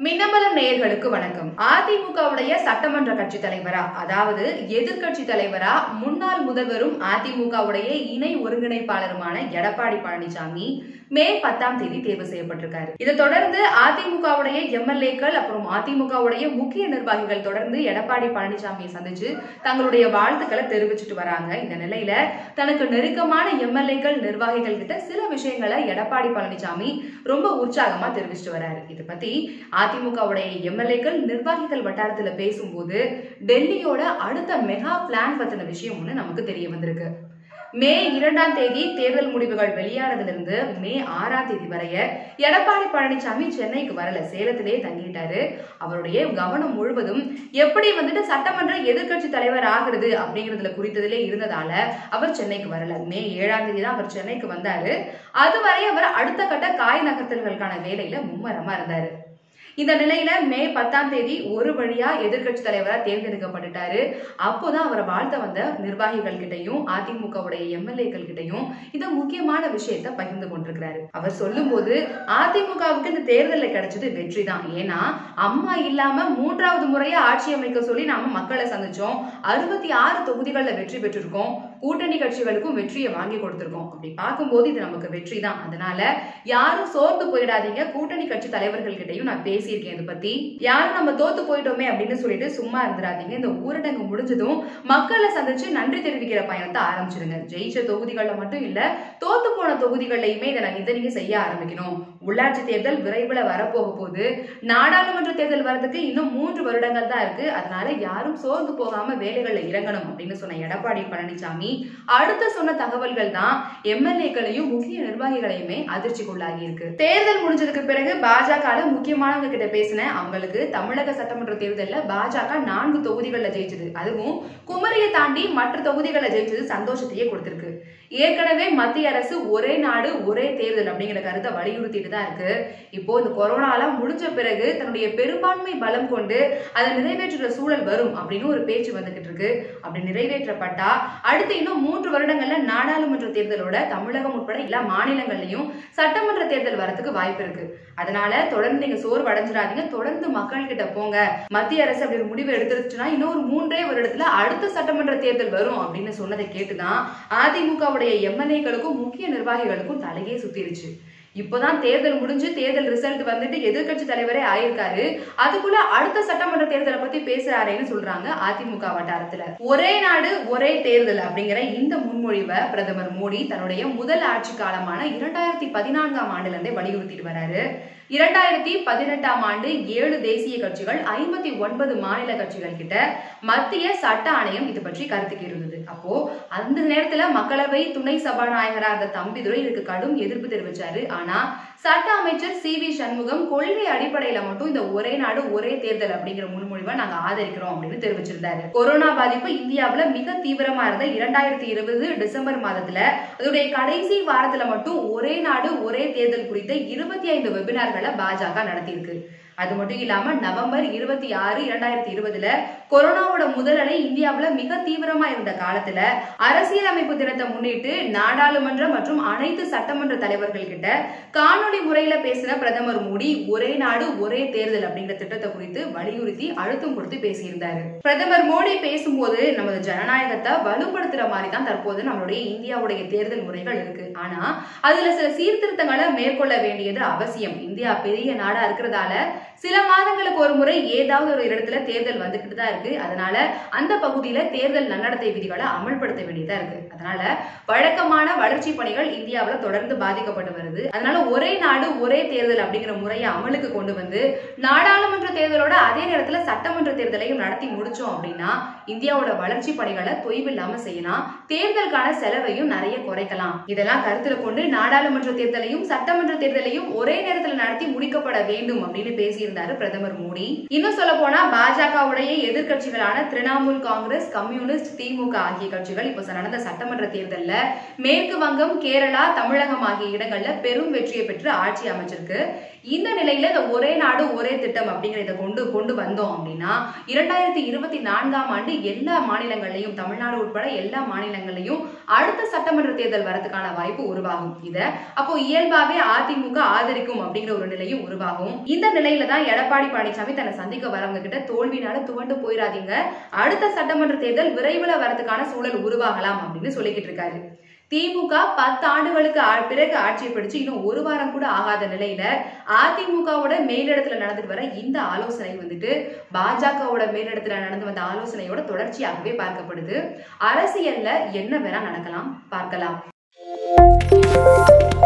மின்னம்பலம் நேயர்களுக்கு வணக்கம் அதிமுகவுடைய சட்டமன்ற கட்சி தலைவரா அதாவது எதிர்க்கட்சி தலைவரா முன்னாள் முதல்வரும் அதிமுகவுடைய இணை ஒருங்கிணைப்பாளருமான எடப்பாடி பழனிசாமி மே பத்தாம் தேதி தேர்வு செய்யப்பட்டிருக்காரு இதை தொடர்ந்து அதிமுகவுடைய எம்எல்ஏக்கள் அப்புறம் அதிமுகவுடைய முக்கிய நிர்வாகிகள் தொடர்ந்து எடப்பாடி பழனிசாமியை சந்திச்சு தங்களுடைய வாழ்த்துக்களை தெரிவிச்சிட்டு வராங்க இந்த நிலையில தனக்கு நெருக்கமான எம்எல்ஏக்கள் நிர்வாகிகள் கிட்ட சில விஷயங்களை எடப்பாடி பழனிசாமி ரொம்ப உற்சாகமா தெரிவிச்சிட்டு வராரு இதை பத்தி அதிமுகவுடைய எம்எல்ஏக்கள் நிர்வாகிகள் வட்டாரத்துல பேசும்போது டெல்லியோட அடுத்த மெகா பிளான் பத்தின விஷயம் ஒண்ணு நமக்கு தெரிய வந்திருக்கு மே இரண்டாம் தேதி தேர்தல் முடிவுகள் வெளியானதிலிருந்து மே ஆறாம் தேதி வரைய எடப்பாடி பழனிசாமி சென்னைக்கு வரல சேலத்திலே தங்கிட்டாரு அவருடைய கவனம் முழுவதும் எப்படி வந்துட்டு சட்டமன்ற எதிர்க்கட்சி தலைவர் ஆகிறது அப்படிங்கிறதுல குறித்ததிலே இருந்ததால அவர் சென்னைக்கு வரல மே ஏழாம் தேதி தான் அவர் சென்னைக்கு வந்தாரு அதுவரை அவர் அடுத்த கட்ட காய் நகர்த்தல்களுக்கான வேலையில மும்மரமா இருந்தாரு இந்த நிலையில மே பத்தாம் தேதி ஒரு வழியா எதிர்க்கட்சி தலைவரா தேர்ந்தெடுக்கப்பட்டுட்டாரு அப்போதான் அவரை வாழ்த்த வந்த நிர்வாகிகள் கிட்டையும் அதிமுகவுடைய எம்எல்ஏக்கள் கிட்டையும் இந்த முக்கியமான விஷயத்த பகிர்ந்து கொண்டிருக்கிறாரு அவர் சொல்லும்போது அதிமுகவுக்கு இந்த தேர்தலில் கிடைச்சது வெற்றி தான் ஏன்னா அம்மா இல்லாம மூன்றாவது முறையா ஆட்சி அமைக்க சொல்லி நாம மக்களை சந்திச்சோம் அறுபத்தி ஆறு தொகுதிகளில் வெற்றி பெற்றிருக்கோம் கூட்டணி கட்சிகளுக்கும் வெற்றியை வாங்கி கொடுத்திருக்கோம் அப்படி பார்க்கும்போது இது நமக்கு வெற்றி தான் அதனால யாரும் சோர்ந்து போயிடாதீங்க கூட்டணி கட்சி தலைவர்கள் கிட்டையும் நான் பேசியிருக்கேன் இதை பத்தி யாரும் நம்ம தோத்து போயிட்டோமே அப்படின்னு சொல்லிட்டு சும்மா இருந்துடாதீங்க இந்த ஊரடங்கு முடிஞ்சதும் மக்களை சந்திச்சு நன்றி தெரிவிக்கிற பயணத்தை ஆரம்பிச்சிருங்க ஜெயிச்ச தொகுதிகளில் மட்டும் இல்ல தோத்து போன தொகுதிகள்லையுமே இதை நான் இதை நீங்க செய்ய ஆரம்பிக்கணும் உள்ளாட்சி தேர்தல் விரைவில் வரப்போக போகுது நாடாளுமன்ற தேர்தல் வரதுக்கு இன்னும் மூன்று வருடங்கள் தான் இருக்கு அதனால யாரும் சோர்ந்து போகாம வேலைகள்ல இறங்கணும் அப்படின்னு சொன்ன எடப்பாடி பழனிசாமி அடுத்த சொன்ன தகவல்கள் தான் எம்எல்ஏக்களையும் முக்கிய நிர்வாகிகளையுமே அதிர்ச்சிக்குள்ளாகி இருக்கு தேர்தல் முடிஞ்சதுக்கு பிறகு பாஜக முக்கியமானவங்க கிட்ட பேசினேன் அவங்களுக்கு தமிழக சட்டமன்ற தேர்தலில் பாஜக நான்கு தொகுதிகளில் ஜெயிச்சது அதுவும் குமரியை தாண்டி மற்ற தொகுதிகளில் ஜெயிச்சது சந்தோஷத்தையே கொடுத்திருக்கு ஏற்கனவே மத்திய அரசு ஒரே நாடு ஒரே தேர்தல் அப்படிங்கிற கருத்தை வலியுறுத்திட்டு தான் இருக்கு இப்போ இந்த கொரோனாலாம் முடிஞ்ச பிறகு தன்னுடைய பெரும்பான்மை பலம் கொண்டு அதை நிறைவேற்றுற சூழல் வரும் அப்படின்னு ஒரு பேச்சு வந்துகிட்டு இருக்கு அப்படி நிறைவேற்றப்பட்டா அடுத்து இன்னும் மூன்று வருடங்கள்ல நாடாளுமன்ற தேர்தலோட தமிழகம் உட்பட எல்லா மாநிலங்கள்லயும் சட்டமன்ற தேர்தல் வரதுக்கு வாய்ப்பு இருக்கு அதனால தொடர்ந்து நீங்க சோர்வு அடைஞ்சிடாதீங்க தொடர்ந்து மக்கள் கிட்ட போங்க மத்திய அரசு அப்படி ஒரு முடிவு எடுத்துருச்சுன்னா இன்னொரு மூன்றே வருடத்துல அடுத்த சட்டமன்ற தேர்தல் வரும் அப்படின்னு சொன்னதை கேட்டுதான் அதிமுகவுடைய எம்எல்ஏக்களுக்கும் முக்கிய நிர்வாகிகளுக்கும் தலையே சுத்திருச்சு இப்போதான் தேர்தல் முடிஞ்சு தேர்தல் ரிசல்ட் வந்துட்டு எதிர்க்கட்சி தலைவரே ஆயிருக்காரு அதுக்குள்ள அடுத்த சட்டமன்ற தேர்தலை பத்தி பேசுறாருன்னு சொல்றாங்க அதிமுக வட்டாரத்துல ஒரே நாடு ஒரே தேர்தல் அப்படிங்கிற இந்த முன்மொழிவை பிரதமர் மோடி தன்னுடைய முதல் ஆட்சி காலமான இரண்டாயிரத்தி பதினான்காம் ஆண்டுல இருந்தே வலியுறுத்திட்டு வராரு இரண்டாயிரத்தி பதினெட்டாம் ஆண்டு ஏழு தேசிய கட்சிகள் ஐம்பத்தி ஒன்பது மாநில கட்சிகள் கிட்ட மத்திய சட்ட ஆணையம் இது பற்றி கருத்துக்கு இருந்தது அப்போ அந்த நேரத்துல மக்களவை துணை சபாநாயகரா இருந்த தம்பிதுரை இதுக்கு கடும் எதிர்ப்பு தெரிவிச்சாரு ஆனா சட்ட அமைச்சர் சி வி சண்முகம் கொள்கை அடிப்படையில மட்டும் இந்த ஒரே நாடு ஒரே தேர்தல் அப்படிங்கிற முன்மொழிவை நாங்க ஆதரிக்கிறோம் அப்படின்னு தெரிவிச்சிருந்தாரு கொரோனா பாதிப்பு இந்தியாவுல மிக தீவிரமா இருந்த இரண்டாயிரத்தி இருபது டிசம்பர் மாதத்துல அதோடைய கடைசி வாரத்துல மட்டும் ஒரே நாடு ஒரே தேர்தல் குறித்த இருபத்தி ஐந்து வெபினார்களை பாஜக நடத்தியிருக்கு அது மட்டும் இல்லாம நவம்பர் இருபத்தி ஆறு இரண்டாயிரத்தி இருபதுல கொரோனாவோட முதல் அலை இந்தியாவுல மிக தீவிரமா இருந்த காலத்துல அரசியலமைப்பு தினத்தை முன்னிட்டு நாடாளுமன்ற மற்றும் அனைத்து சட்டமன்ற தலைவர்கள் கிட்ட காணொலி முறையில பேசின பிரதமர் மோடி ஒரே நாடு ஒரே தேர்தல் அப்படிங்கிற திட்டத்தை குறித்து வலியுறுத்தி அழுத்தம் கொடுத்து பேசியிருந்தாரு பிரதமர் மோடி பேசும்போது நமது ஜனநாயகத்தை வலுப்படுத்துற மாதிரி தான் தற்போது நம்மளுடைய இந்தியாவுடைய தேர்தல் முறைகள் இருக்கு ஆனா அதுல சில சீர்திருத்தங்களை மேற்கொள்ள வேண்டியது அவசியம் இந்தியா பெரிய நாடா இருக்கிறதால சில மாதங்களுக்கு ஒரு முறை ஏதாவது ஒரு இடத்துல தேர்தல் வந்துகிட்டு தான் இருக்கு அதனால அந்த பகுதியில தேர்தல் நன்னடத்தை விதிகளை அமல்படுத்த வேண்டியதா இருக்கு அதனால வழக்கமான வளர்ச்சி பணிகள் இந்தியாவுல தொடர்ந்து பாதிக்கப்பட்டு வருது அதனால ஒரே நாடு ஒரே தேர்தல் அப்படிங்கிற முறையை அமலுக்கு கொண்டு வந்து நாடாளுமன்ற தேர்தலோட அதே நேரத்துல சட்டமன்ற தேர்தலையும் நடத்தி முடிச்சோம் அப்படின்னா இந்தியாவோட வளர்ச்சி பணிகளை தொய்வில்லாம செய்யலாம் தேர்தலுக்கான செலவையும் நிறைய குறைக்கலாம் இதெல்லாம் கருத்துல கொண்டு நாடாளுமன்ற தேர்தலையும் சட்டமன்ற தேர்தலையும் ஒரே நேரத்துல நடத்தி முடிக்கப்பட வேண்டும் அப்படின்னு பேசியிருந்தாரு பிரதமர் மோடி இன்னும் சொல்ல போனா பாஜகவுடைய எதிர்க்கட்சிகளான திரிணாமுல் காங்கிரஸ் கம்யூனிஸ்ட் திமுக ஆகிய கட்சிகள் இப்ப நடந்த சட்டமன்ற தேர்தல்ல மேற்கு வங்கம் கேரளா தமிழகம் ஆகிய இடங்கள்ல பெரும் வெற்றியை பெற்று ஆட்சி அமைச்சிருக்கு இந்த நிலையில இந்த ஒரே நாடு ஒரே திட்டம் அப்படிங்கிறத கொண்டு கொண்டு வந்தோம் அப்படின்னா இரண்டாயிரத்தி இருபத்தி நான்காம் ஆண்டு எல்லா மாநிலங்கள்லயும் தமிழ்நாடு உட்பட எல்லா மாநிலங்கள்லயும் அடுத்த சட்டமன்ற தேர்தல் வரதுக்கான வாய்ப்பு உருவாகும் இத அப்போ இயல்பாவே அதிமுக ஆதரிக்கும் அப்படிங்கிற ஒரு நிலையும் உருவாகும் இந்த நிலையில நிலையில தான் எடப்பாடி பழனிசாமி தன்னை சந்திக்க வரவங்க கிட்ட தோல்வினால துவண்டு போயிடாதீங்க அடுத்த சட்டமன்ற தேர்தல் விரைவில் வரதுக்கான சூழல் உருவாகலாம் அப்படின்னு சொல்லிக்கிட்டு இருக்காரு திமுக பத்து ஆண்டுகளுக்கு ஆ- பிறகு ஆட்சியை பிடிச்சு இன்னும் ஒரு வாரம் கூட ஆகாத நிலையில அதிமுகவோட மேலிடத்துல நடந்துட்டு வர இந்த ஆலோசனை வந்துட்டு பாஜகவோட மேலிடத்துல நடந்து வந்த ஆலோசனையோட தொடர்ச்சியாகவே பார்க்கப்படுது அரசியல்ல என்ன வேணா நடக்கலாம் பார்க்கலாம்